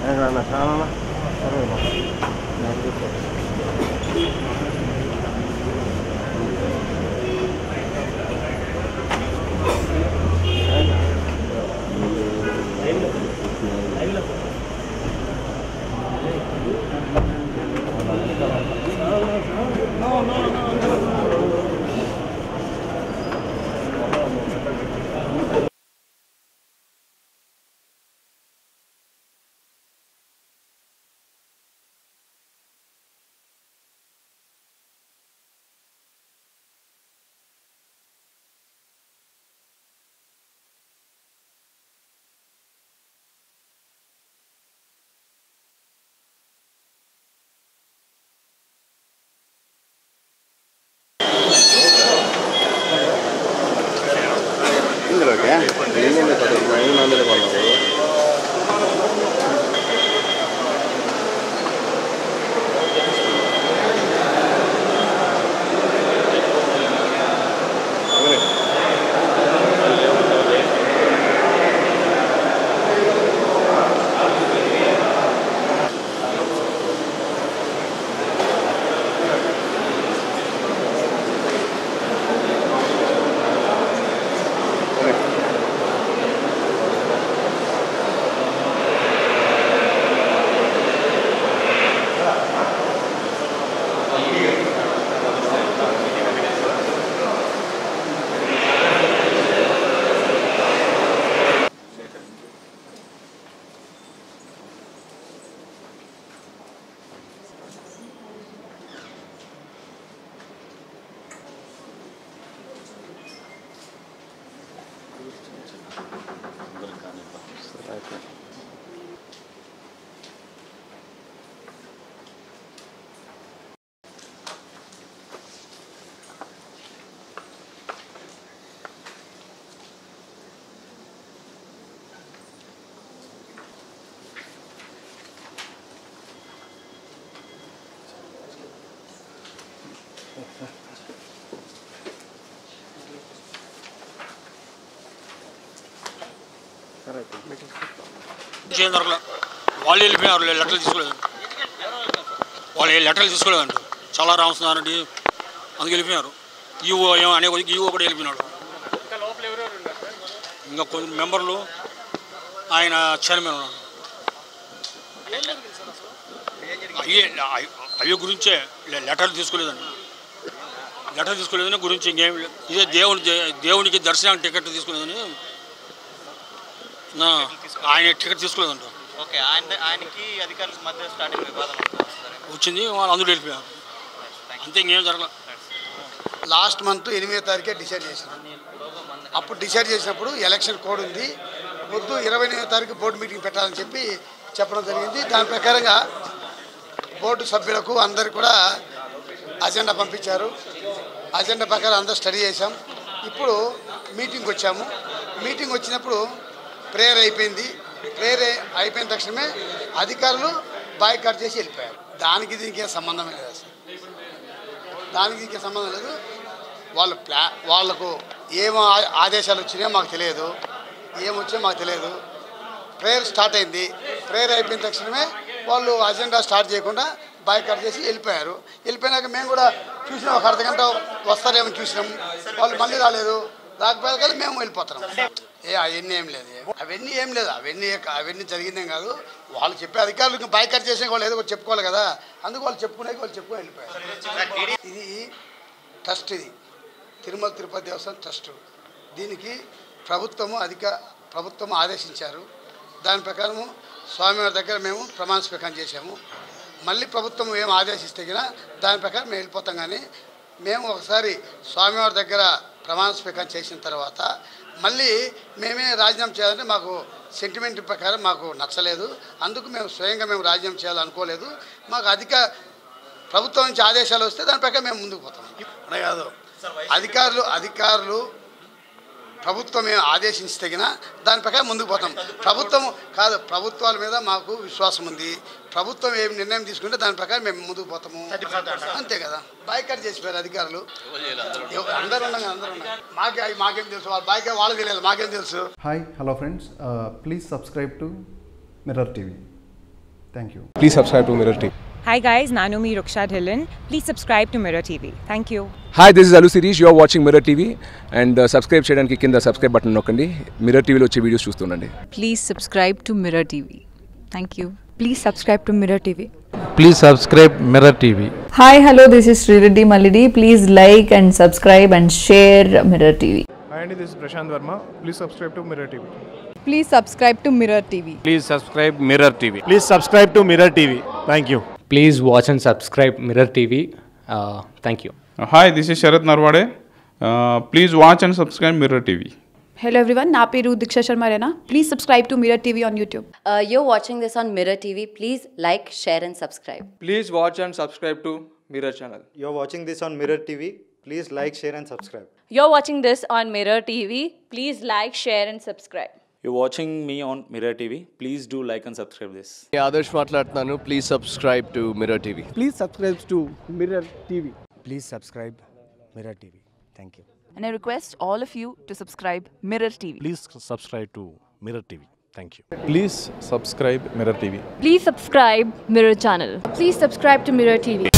నా చాలా సరే ఇందులోకి ఎనిమిది పది ఐదు వందలు కొన్నావు చేయం దొరకలే వాళ్ళు వెళ్ళిపోయినారు లెటర్లు తీసుకోలేదు వాళ్ళు ఏ లెటర్లు తీసుకోలేదంట చాలా రామసున్నారండి అందుకు వెళ్ళిపోయినారు ఈఓ ఏమో అనే కొద్దికి ఈఓ కూడా వెళ్ళిపోయినాడు ఇంకా కొన్ని మెంబర్లు ఆయన చైర్మన్ ఉన్నాడు అయ్యే అయ్యే గురించే లె- లెటర్లు తీసుకోలేదండి లెటర్ తీసుకోలేదని గురించి ఇంకేం లేదు. ఇదే దేవుని దే- దేవునికి దర్శనానికి టికెట్ తీసుకోలేదని నా- ఆయన టికెట్ తీసుకోలేదంట ఓకే ఆయన ఆయనకి అధికారులకు మధ్య స్టార్టింగ్ వివాదం ఉంటుంది సరే వచ్చింది వాళ్ళు అందరూ వెళ్ళిపోయారు అంతే ఇంకేం జరగలేదు లాస్ట్ మంత్ ఎనిమిదో తారీఖే డిసైడ్ చేసినాం అప్పుడు డిసైడ్ చేసినప్పుడు ఎలక్షన్ కోడ్ ఉంది వద్దు ఇరవై ఎనిమిదో తారీఖు బోర్డు మీటింగ్ పెట్టాలని చెప్పి చెప్పడం జరిగింది దాని ప్రకారంగా బోర్డు సభ్యులకు అందరికి కూడా అజెండా పంపించారు అజెండా ప్రకారం అందరూ స్టడీ చేశాం ఇప్పుడు మీటింగ్ వచ్చాము మీటింగ్ వచ్చినప్పుడు ప్రేయర్ అయిపోయింది ప్రేయర్ అయిపోయిన తక్షణమే అధికారులు బాయ్కాట్ చేసి వెళ్ళిపోయారు దానికి దీనికి ఏం సంబంధమే లేదు అసలు దానికి దీనికి సంబంధం లేదు వాళ్ళు ప్లా వాళ్ళకు ఏం ఆ- ఆదేశాలు వచ్చినాయో మాకు తెలియదు ఏమొచ్చాయో మాకు తెలియదు ప్రేయర్ స్టార్ట్ అయింది ప్రేయర్ అయిపోయిన తక్షణమే వాళ్ళు అజెండా స్టార్ట్ చేయకుండా బాయ్కాట్ చేసి వెళ్ళిపోయారు వెళ్ళిపోయినాక మేము కూడా చూసినాం ఒక అర్ధ గంట వస్తారేమో చూసినాం వాళ్ళు మళ్ళీ రాలేదు రాకపోయాక కదా మేము వెళ్ళిపోతున్నాం ఏ అవన్నీ ఏం లేదు అవన్నీ ఏం లేదు అవన్నీ అవన్నీ జరిగిందేం కాదు వాళ్ళు చెప్పే అధికారులకు బాయ్కాట్ చేసే వాళ్ళు ఏదో ఒకటి చెప్పుకోవాలి కదా అందుకు వాళ్ళు చెప్పుకునే వాళ్ళు చెప్పుకొని వెళ్ళిపోయారు ఇది ట్రస్ట్ ఇది తిరుమల తిరుపతి దేవస్థానం ట్రస్ట్ దీనికి ప్రభుత్వము అధిక ప్రభుత్వం ఆదేశించారు దాని ప్రకారము స్వామివారి దగ్గర మేము ప్రమాణ స్వీకారం చేశాము మళ్ళీ ప్రభుత్వం ఏం ఆదేశిస్తే గిన దాని ప్రకారం మేము వెళ్ళిపోతాం కానీ మేము ఒకసారి స్వామివారి దగ్గర ప్రమాణ స్వీకారం చేసిన తర్వాత మళ్ళీ మేమే రాజీనామా చేయాలంటే మాకు సెంటిమెంట్ ప్రకారం మాకు నచ్చలేదు అందుకు మేము స్వయంగా మేము రాజీనామా చేయాలనుకోలేదు మాకు అధిక ప్రభుత్వం నుంచి ఆదేశాలు వస్తే దాని ప్రకారం మేము ముందుకు పోతాం అనే కాదు అధికారులు అధికారులు ప్రభుత్వం ఏం ఆదేశించి తగిన దాని ప్రకారం ముందుకు పోతాం ప్రభుత్వం కాదు ప్రభుత్వాల మీద మాకు విశ్వాసం ఉంది ప్రభుత్వం ఏం నిర్ణయం తీసుకుంటే దాని ప్రకారం మేము ముందుకు పోతాము అంతే కదా బాయ్కట్ చేసిపోయారు అధికారులు ఎవ- అందరూ ఉన్నాం అందరూ ఉన్నాం మాకే అవి మాకేం తెలుసు వాళ్ళ బాయ్కే వాళ్ళకి తెలియదు మాకేం తెలుసు hi hello friends please subscribe to Mirror TV thank you Please subscribe to Mirror TV. Hi guys, Nanumi Ruksha Dhillon. Please subscribe to Mirror TV. Thank you. Hi this is Allu Sirish you're watching Mirror TV and subscribe చేయడానికి కింద subscribe button నొక్కండి Mirror టీవీలో వచ్చే videos చూస్తుండండి please subscribe to Mirror TV. Thank you. Please subscribe to Mirror TV. Please subscribe Mirror TV. Hi, hello, this is Srireddy Malidi. Please like and subscribe and share Mirror TV. Hi, Andy, this is Prashant Verma. Please subscribe to Mirror TV. Please subscribe to Mirror TV. Please subscribe Mirror TV. Please subscribe to Mirror TV. Thank you. Please watch and subscribe Mirror TV. Uh, thank you. Hi, this is Sharat Narwade. Uh, please watch and subscribe Mirror TV. Hello everyone, నా పేరు Deeksha Sharma Raina please subscribe to Mirror TV on YouTube Uh, you're watching this on Mirror TV. Please like, share, and subscribe. Please watch and subscribe to Mirror channel You're watching this on Mirror TV. Please like, share, and subscribe. You're watching this on Mirror TV. Please like, share, and subscribe. You're watching me on Mirror TV. Please do like and subscribe this. Adarsh మాట్లాడుతున్నాను please subscribe to Mirror TV Please subscribe to Mirror TV. Please subscribe Mirror TV. Thank you. And I request all of you to subscribe Mirror TV. Please subscribe to Mirror TV. Thank you. Please subscribe Mirror TV Please subscribe Mirror channel. Please subscribe to Mirror TV.